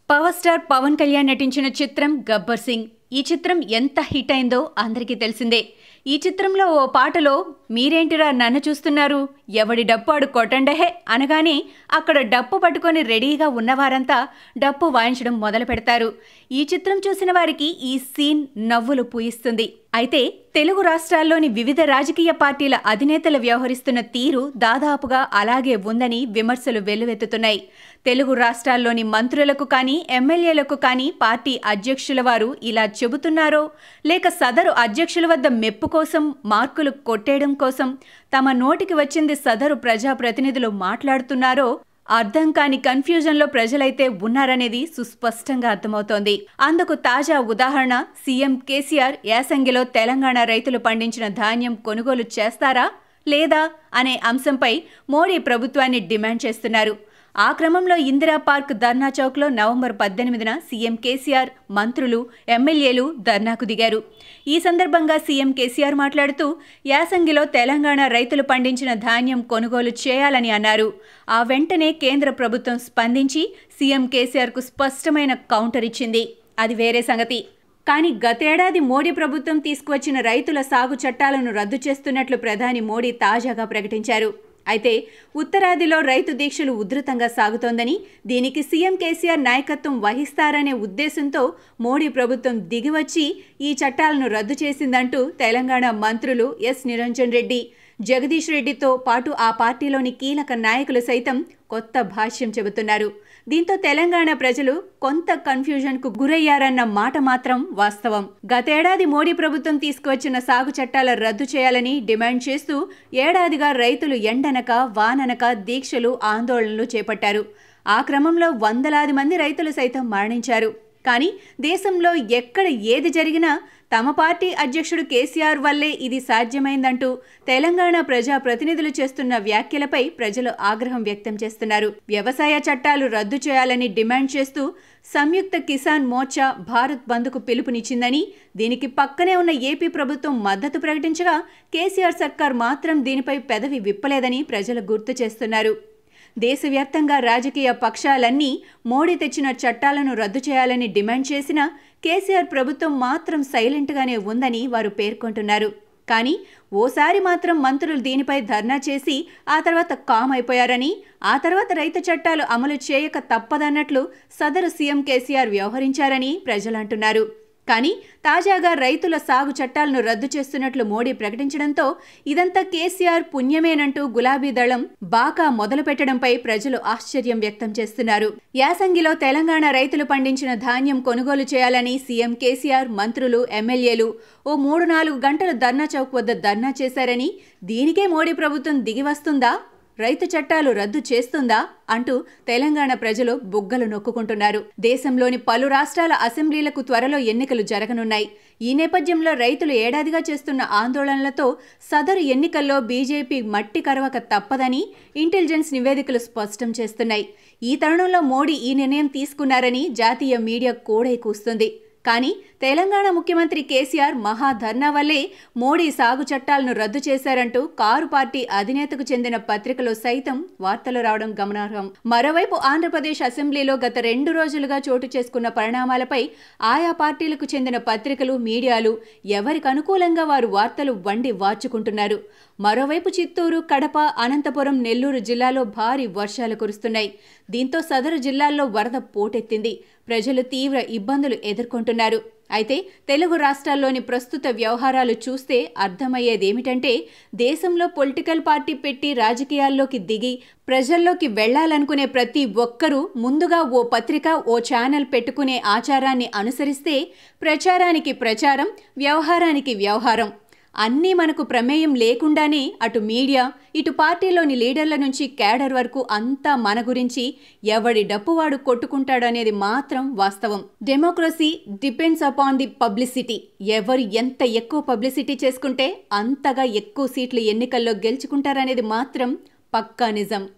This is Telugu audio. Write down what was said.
పవర్ స్టార్ పవన్ కళ్యాణ్ నటించిన చిత్రం గబ్బర్ సింగ్ ఈ చిత్రం ఎంత హిట్ అయిందో అందరికీ తెలిసిందే ఈ చిత్రంలో ఓ పాటలో మీరేంటిరా నన్ను చూస్తున్నారు ఎవడి డప్పు ఆడు కొట్టండహే అనగానే అక్కడ డప్పు పట్టుకొని రెడీగా ఉన్నవారంతా డప్పు వాయించడం మొదలు పెడతారు ఈ చిత్రం చూసిన వారికి ఈ సీన్ నవ్వులు పూయిస్తుంది అయితే తెలుగు రాష్ట్రాల్లోని వివిధ రాజకీయ పార్టీల అధినేతలు వ్యవహరిస్తున్న తీరు దాదాపుగా అలాగే ఉందని విమర్శలు వెల్లువెత్తుతున్నాయి తెలుగు రాష్ట్రాల్లోని మంత్రులకు కానీ ఎమ్మెల్యేలకు కానీ పార్టీ అధ్యక్షుల వారు ఇలా చెబుతున్నారో లేక సదరు అధ్యక్షుల వద్ద మెప్పు కోసం మార్కులు కొట్టేయడం కోసం తమ నోటికి వచ్చింది సదరు ప్రజాప్రతినిధులు మాట్లాడుతున్నారో అర్థం కాని కన్ఫ్యూజన్లో ప్రజలైతే ఉన్నారనేది సుస్పష్టంగా అర్థమవుతోంది అందుకు తాజా ఉదాహరణ సీఎం కేసీఆర్ యాసంగిలో తెలంగాణ రైతులు పండించిన ధాన్యం కొనుగోలు చేస్తారా లేదా అనే అంశంపై మోడీ ప్రభుత్వాన్ని డిమాండ్ చేస్తున్నారు ఆ క్రమంలో ఇందిరా పార్క్ ధర్నా చౌక్లో నవంబర్ పద్దెనిమిదిన సీఎం కేసీఆర్ మంత్రులు ఎమ్మెల్యేలు ధర్నాకు దిగారు ఈ సందర్భంగా సీఎం కేసీఆర్ మాట్లాడుతూ యాసంగిలో తెలంగాణ రైతులు పండించిన ధాన్యం కొనుగోలు చేయాలని అన్నారు ఆ వెంటనే కేంద్ర ప్రభుత్వం స్పందించి సీఎం కేసీఆర్కు స్పష్టమైన కౌంటర్ ఇచ్చింది అది వేరే సంగతి కానీ గతేడాది మోడీ ప్రభుత్వం తీసుకువచ్చిన రైతుల సాగు చట్టాలను రద్దు చేస్తున్నట్లు ప్రధాని మోడీ తాజాగా ప్రకటించారు అయితే ఉత్తరాదిలో రైతు దీక్షలు ఉధృతంగా సాగుతోందని దీనికి సీఎం కేసీఆర్ నాయకత్వం వహిస్తారనే ఉద్దేశంతో మోడీ ప్రభుత్వం దిగివచ్చి ఈ చట్టాలను రద్దు చేసిందంటూ తెలంగాణ మంత్రులు ఎస్ నిరంజన్ రెడ్డి జగదీష్ రెడ్డితో పాటు ఆ పార్టీలోని కీలక నాయకులు సైతం కొత్త భాష్యం చెబుతున్నారు దీంతో తెలంగాణ ప్రజలు కొంత కన్ఫ్యూజన్కు గురయ్యారన్న మాట మాత్రం వాస్తవం గతేడాది మోడీ ప్రభుత్వం తీసుకువచ్చిన సాగు చట్టాల రద్దు చేయాలని డిమాండ్ చేస్తూ ఏడాదిగా రైతులు ఎండనక వాననక దీక్షలు ఆందోళనలు చేపట్టారు ఆ క్రమంలో వందలాది మంది రైతులు సైతం మరణించారు కానీ దేశంలో ఎక్కడ ఏది జరిగినా తమ పార్టీ అధ్యక్షుడు కేసీఆర్ వల్లే ఇది సాధ్యమైందంటూ తెలంగాణ ప్రజా ప్రతినిధులు చేస్తున్న వ్యాఖ్యలపై ప్రజలు ఆగ్రహం వ్యక్తం చేస్తున్నారు వ్యవసాయ చట్టాలు రద్దు చేయాలని డిమాండ్ చేస్తూ సంయుక్త కిసాన్ మోర్చా భారత్ బంద్కు పిలుపునిచ్చిందని దీనికి పక్కనే ఉన్న ఏపీ ప్రభుత్వం మద్దతు ప్రకటించగా కేసీఆర్ సర్కార్ మాత్రం దీనిపై పెదవి విప్పలేదని ప్రజలు గుర్తు చేస్తున్నారు దేశవ్యాప్తంగా రాజకీయ పక్షాలన్నీ మోడీ తెచ్చిన చట్టాలను రద్దు చేయాలని డిమాండ్ చేసినా కేసీఆర్ ప్రభుత్వం మాత్రం సైలెంట్గానే ఉందని వారు పేర్కొంటున్నారు కానీ ఓసారి మాత్రం మంత్రులు దీనిపై ధర్నా చేసి ఆ తర్వాత కామ్ అయిపోయారని ఆ తర్వాత రైతు చట్టాలు అమలు చేయక తప్పదన్నట్లు సదరు సీఎం కేసీఆర్ వ్యవహరించారని ప్రజలంటున్నారు కానీ తాజాగా రైతుల సాగు చట్టాలను రద్దు చేస్తున్నట్లు మోడీ ప్రకటించడంతో ఇదంతా కేసీఆర్ పుణ్యమేనంటూ గులాబీ దళం బాకా మొదలు పెట్టడంపై ప్రజలు ఆశ్చర్యం వ్యక్తం చేస్తున్నారు యాసంగిలో తెలంగాణ రైతులు పండించిన ధాన్యం కొనుగోలు చేయాలని సీఎం కేసీఆర్ మంత్రులు ఎమ్మెల్యేలు ఓ మూడు నాలుగు గంటలు ధర్నా చౌక్ వద్ద ధర్నా చేశారని దీనికే మోడీ ప్రభుత్వం దిగివస్తుందా రైతు చట్టాలు రద్దు చేస్తుందా అంటూ తెలంగాణ ప్రజలు బుగ్గలు నొక్కుంటున్నారు దేశంలోని పలు రాష్ట్రాల అసెంబ్లీలకు త్వరలో ఎన్నికలు జరగనున్నాయి ఈ నేపథ్యంలో రైతులు ఏడాదిగా చేస్తున్న ఆందోళనలతో సదరు ఎన్నికల్లో బీజేపీ మట్టి కరవక తప్పదని ఇంటెలిజెన్స్ నివేదికలు స్పష్టం చేస్తున్నాయి ఈ తరుణంలో మోడీ ఈ నిర్ణయం తీసుకున్నారని జాతీయ మీడియా కోడే కూస్తుంది కానీ తెలంగాణ ముఖ్యమంత్రి కేసీఆర్ మహాధర్నా వల్లే మోడీ సాగు చట్టాలను రద్దు చేశారంటూ కారు పార్టీ అధినేతకు చెందిన పత్రికలో సైతం వార్తలు రావడం గమనార్హం మరోవైపు ఆంధ్రప్రదేశ్ అసెంబ్లీలో గత రెండు రోజులుగా చోటు చేసుకున్న పరిణామాలపై ఆయా పార్టీలకు చెందిన పత్రికలు మీడియాలు ఎవరికి అనుకూలంగా వారు వార్తలు వండి వార్చుకుంటున్నారు మరోవైపు చిత్తూరు కడప అనంతపురం నెల్లూరు జిల్లాలో భారీ వర్షాలు కురుస్తున్నాయి దీంతో సదరు జిల్లాల్లో వరద పోటెత్తింది ప్రజలు తీవ్ర ఇబ్బందులు ఎదుర్కొంటున్నారు అయితే తెలుగు రాష్ట్రాల్లోని ప్రస్తుత వ్యవహారాలు చూస్తే అర్థమయ్యేదేమిటంటే దేశంలో పొలిటికల్ పార్టీ పెట్టి రాజకీయాల్లోకి దిగి ప్రజల్లోకి వెళ్లాలనుకునే ప్రతి ఒక్కరూ ముందుగా ఓ పత్రిక ఓ ఛానల్ పెట్టుకునే ఆచారాన్ని అనుసరిస్తే ప్రచారానికి ప్రచారం వ్యవహారానికి వ్యవహారం అన్నీ మనకు ప్రమేయం లేకుండానే అటు మీడియా ఇటు పార్టీలోని లీడర్ల నుంచి క్యాడర్ వరకు అంతా మన గురించి ఎవడి డప్పువాడు కొట్టుకుంటాడనేది మాత్రం వాస్తవం democracy depends upon the publicity ఎవరు ఎంత ఎక్కువ పబ్లిసిటీ చేసుకుంటే అంతగా ఎక్కువ సీట్లు ఎన్నికల్లో గెలుచుకుంటారనేది మాత్రం పక్కా నిజం